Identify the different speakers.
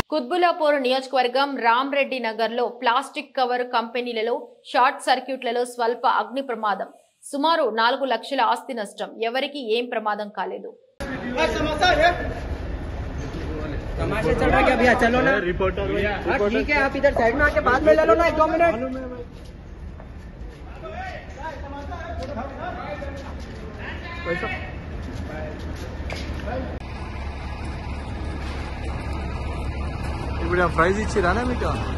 Speaker 1: కుత్బులాపూర్ నియోజకవర్గం రామ్రెడ్డి నగర్లో plastic cover కంపెనీలలో షార్ట్ సర్క్యూట్లలో స్వల్ప అగ్ని ప్రమాదం సుమారు నాలుగు లక్షల ఆస్తి నష్టం ఎవరికి ఏం ప్రమాదం కాలేదు
Speaker 2: तमाशा चल रहा है क्या भैया चलो ना
Speaker 3: रिपोर्टर
Speaker 2: हाँ, ठीक है आप इधर साइड में आके बाद में ले लो ना एक दो मिनट
Speaker 3: ఇప్పుడు ప్రైజ్ ఇచ్చిరా మీకు